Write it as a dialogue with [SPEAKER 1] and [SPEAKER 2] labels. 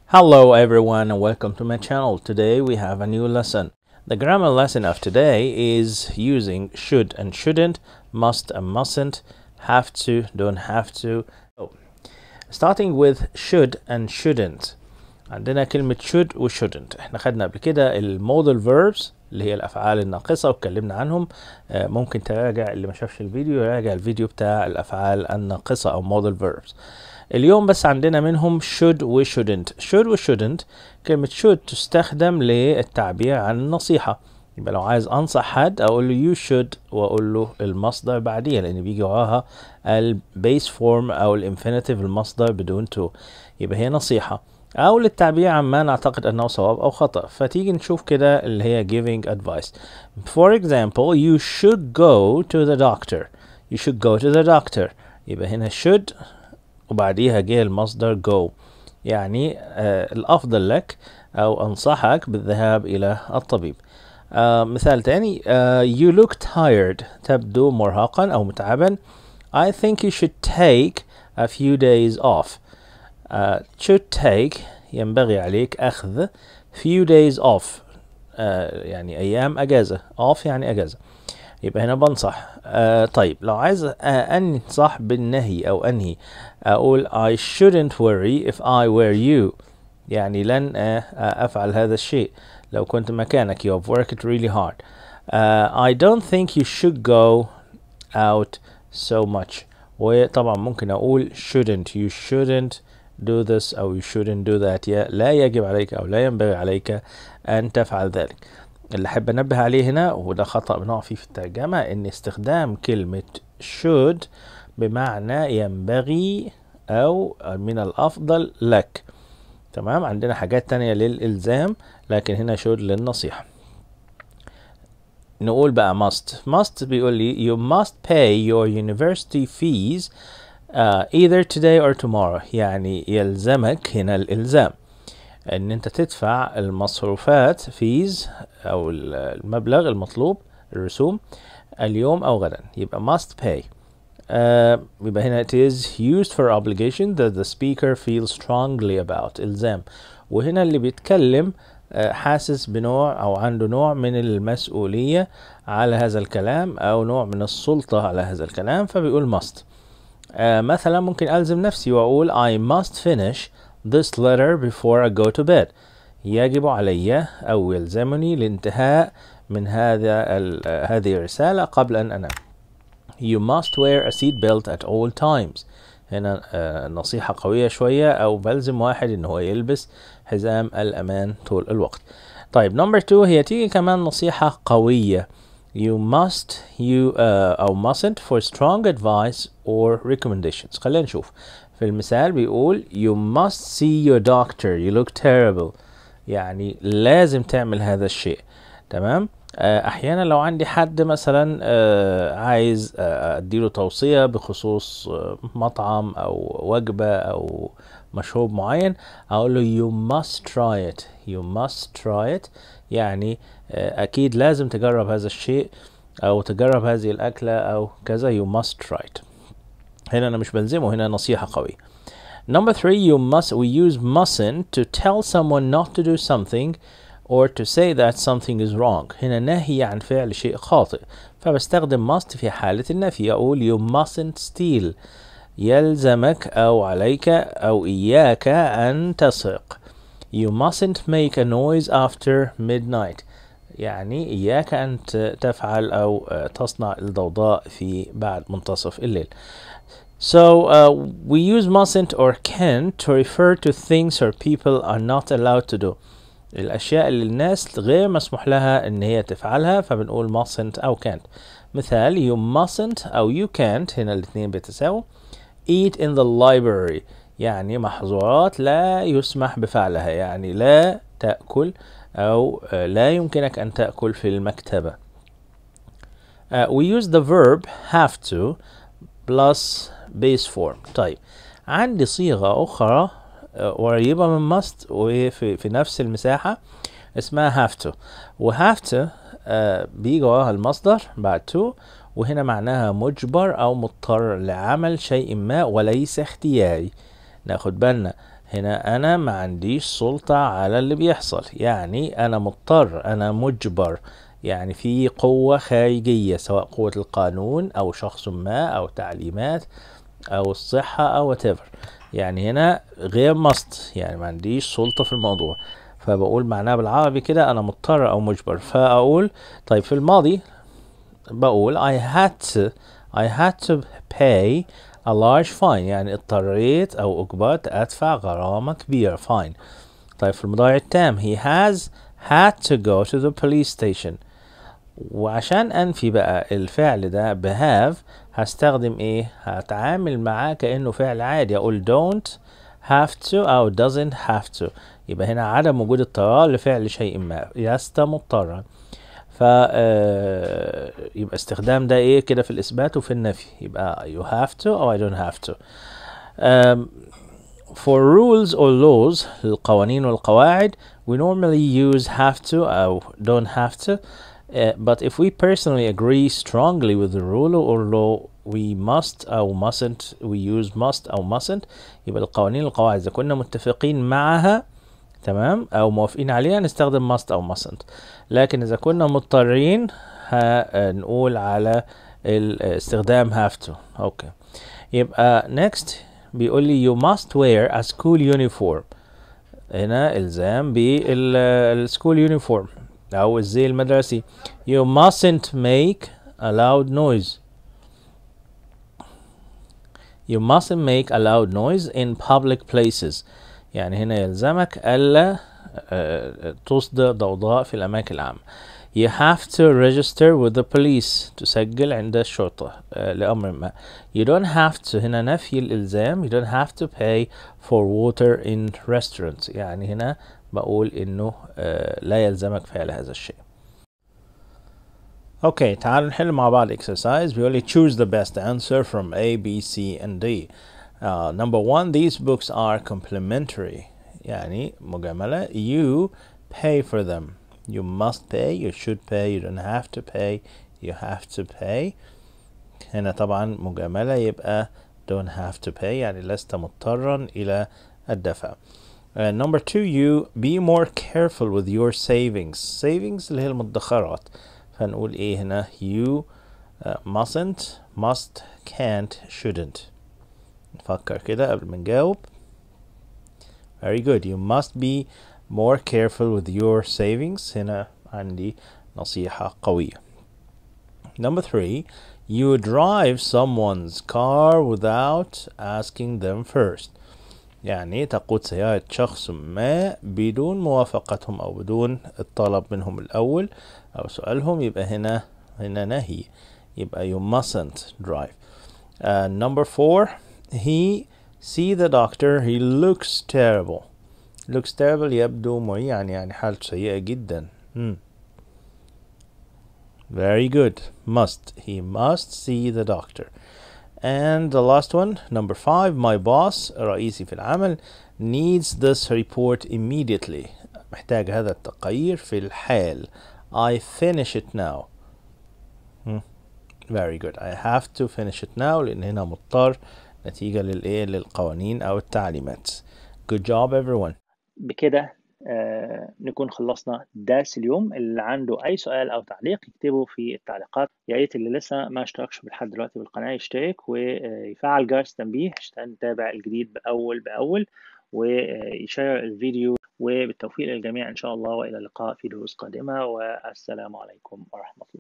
[SPEAKER 1] Hello everyone and welcome to my channel. Today we have a new lesson. The grammar lesson of today is using should and shouldn't, must and mustn't, have to, don't have to. Oh. Starting with should and shouldn't. عندنا كلمة should و shouldn't. احنا خدنا قبل كده المودل verbs اللي هي الأفعال الناقصة واتكلمنا عنهم. آه، ممكن تراجع اللي ما شافش الفيديو يراجع الفيديو بتاع الأفعال الناقصة أو model verbs. اليوم بس عندنا منهم should و shouldn't should و shouldn't كلمة should تستخدم للتعبير عن النصيحة يبقى لو عايز أنصح حد أقول له you should وأقول له المصدر بعديها لأن بيجي وراها البيس فورم أو الانفينيتيف المصدر بدون to يبقى هي نصيحة أو للتعبير عن ما نعتقد أنه صواب أو خطأ فتيجي نشوف كده اللي هي giving advice for example you should go to the doctor you should go to the doctor يبقى هنا should وبعديها جه المصدر go يعني آه الأفضل لك أو أنصحك بالذهاب إلى الطبيب آه مثال تاني آه you look tired تبدو مرهقا أو متعبا I think you should take a few days off آه should take ينبغي عليك أخذ few days off آه يعني أيام أجازة off يعني أجازة يبقى هنا بنصح آه طيب لو عايز آه انصح بالنهي او انهي اقول I shouldn't worry if I were you يعني لن آه آه افعل هذا الشيء لو كنت مكانك you have worked really hard uh, I don't think you should go out so much وطبعا ممكن اقول shouldn't you shouldn't do this او you shouldn't do that يا لا يجب عليك او لا ينبغي عليك ان تفعل ذلك اللي احب انبه عليه هنا وده خطأ بنقع فيه في الترجمة ان استخدام كلمة should بمعنى ينبغي او من الافضل لك تمام عندنا حاجات تانية للالزام لكن هنا should للنصيحة نقول بقى must must بيقول لي you must pay your university fees uh, either today or tomorrow يعني يلزمك هنا الالزام ان انت تدفع المصروفات فيز او المبلغ المطلوب الرسوم اليوم او غدا يبقى must pay uh, يبقى هنا it is used for obligation that the speaker feels strongly about الزام وهنا اللي بيتكلم uh, حاسس بنوع او عنده نوع من المسؤولية على هذا الكلام او نوع من السلطة على هذا الكلام فبيقول must uh, مثلا ممكن الزم نفسي واقول I must finish this letter before I go to bed يجب علي أو يلزمني الانتهاء من هذا هذه الرسالة قبل أن أنام You must wear a seat belt at all times هنا آه نصيحة قوية شوية أو بلزم واحد إن هو يلبس حزام الأمان طول الوقت طيب نمبر 2 هي تيجي كمان نصيحة قوية You must you uh, أو mustn't for strong advice or recommendations خلينا نشوف في المثال بيقول you must see your doctor you look terrible يعني لازم تعمل هذا الشيء تمام احيانا لو عندي حد مثلا عايز اديله توصية بخصوص مطعم او وجبة او مشروب معين اقول له you must try it you must try it يعني اكيد لازم تجرب هذا الشيء او تجرب هذه الاكلة او كذا you must try it هنا انا مش بلزمه هنا نصيحة قوية Number three, you must we use mustn't to tell someone not to do something or to say that something is wrong. هنا نهي عن فعل شيء خاطئ فبستخدم must في حالة النفي أقول you mustn't steal يلزمك أو عليك أو إياك أن تسرق. You mustn't make a noise after midnight. يعني إياك أن تفعل أو تصنع الضوضاء في بعد منتصف الليل. So uh, we use mustn't or can't to refer to things or people are not allowed to do. الأشياء اللي الناس غير مسموح لها إن هي تفعلها فبنقول mustn't أو can't. مثال you mustn't أو you can't هنا الاثنين بيتساووا. Eat in the library يعني محظورات لا يسمح بفعلها يعني لا تأكل أو لا يمكنك أن تأكل في المكتبة. Uh, we use the verb have to plus base form طيب عندي صيغة أخرى قريبة من must وفي في نفس المساحة اسمها have to و have to آه بيجي وراها المصدر بعد to وهنا معناها مجبر أو مضطر لعمل شيء ما وليس اختياري ناخد بالنا هنا أنا ما عنديش سلطة على اللي بيحصل يعني أنا مضطر أنا مجبر يعني في قوة خارجية سواء قوة القانون أو شخص ما أو تعليمات أو الصحة أو whatever يعني هنا غير مست يعني ما عنديش سلطة في الموضوع فبقول معناها بالعربي كده أنا مضطر أو مجبر فأقول طيب في الماضي بقول I had to I had to pay a large fine يعني اضطريت أو أجبرت أدفع غرامة كبيرة fine طيب في المضارع التام he has had to go to the police station وعشان أنفي بقى الفعل ده بهاف هستخدم إيه؟ هتعامل معاه كأنه فعل عادي أقول don't have to أو doesn't have to يبقى هنا عدم وجود اضطرار لفعل شيء ما لست مضطرا ف آه، يبقى استخدام ده ايه كده في الاثبات وفي النفي يبقى you have to او I don't have to um, for rules or laws القوانين والقواعد we normally use have to او don't have to uh, but if we personally agree strongly with the rule or law we must أو mustn't we use must أو mustn't يبقى القوانين والقواعد إذا كنا متفقين معها تمام أو موافقين عليها نستخدم must أو mustn't لكن إذا كنا مضطرين هنقول على استخدام have to أوكي يبقى next بيقول لي you must wear a school uniform هنا إلزام بالسكول يونيفورم أو الزي المدرسي you mustn't make a loud noise you mustn't make a loud noise in public places يعني هنا يلزمك ألا آه، تصدر ضوضاء في الأماكن العامة you have to register with the police تسجل عند الشرطة آه، لأمر ما you don't have to هنا نفي الإلزام you don't have to pay for water in restaurants يعني هنا بقول إنه آه، لا يلزمك فعل هذا الشيء اوكي تعالوا نحل مع بعض exercise بيقول لي choose the best answer from A, B, C and D uh, number one these books are complementary يعني مجاملة you pay for them you must pay you should pay you don't have to pay you have to pay هنا طبعا مجاملة يبقى don't have to pay يعني لست مضطرا إلى الدفع uh, number two you be more careful with your savings savings اللي هي المدخرات فنقول ايه هنا you uh, mustn't must can't shouldn't نفكر كده قبل ما نجاوب very good you must be more careful with your savings هنا عندي نصيحة قوية number three you drive someone's car without asking them first يعني تقود سيارة شخص ما بدون موافقتهم أو بدون الطلب منهم الأول أو سؤالهم يبقى هنا هنا نهي يبقى you mustn't drive uh, number four he see the doctor he looks terrible looks terrible يبدو مريعا يعني حالته سيئة جدا hmm. very good must he must see the doctor and the last one number five my boss رئيسي في العمل needs this report immediately محتاج هذا التقرير في الحال I finish it now hmm. very good I have to finish it now لأن هنا مضطر نتيجة للإيه للقوانين أو التعليمات good job everyone
[SPEAKER 2] بكده آه نكون خلصنا درس اليوم اللي عنده اي سؤال او تعليق يكتبه في التعليقات يا ريت اللي لسه ما اشتركش لحد دلوقتي بالقناه يشترك ويفعل جرس التنبيه عشان نتابع الجديد باول باول ويشير الفيديو وبالتوفيق للجميع ان شاء الله والى اللقاء في دروس قادمه والسلام عليكم ورحمه الله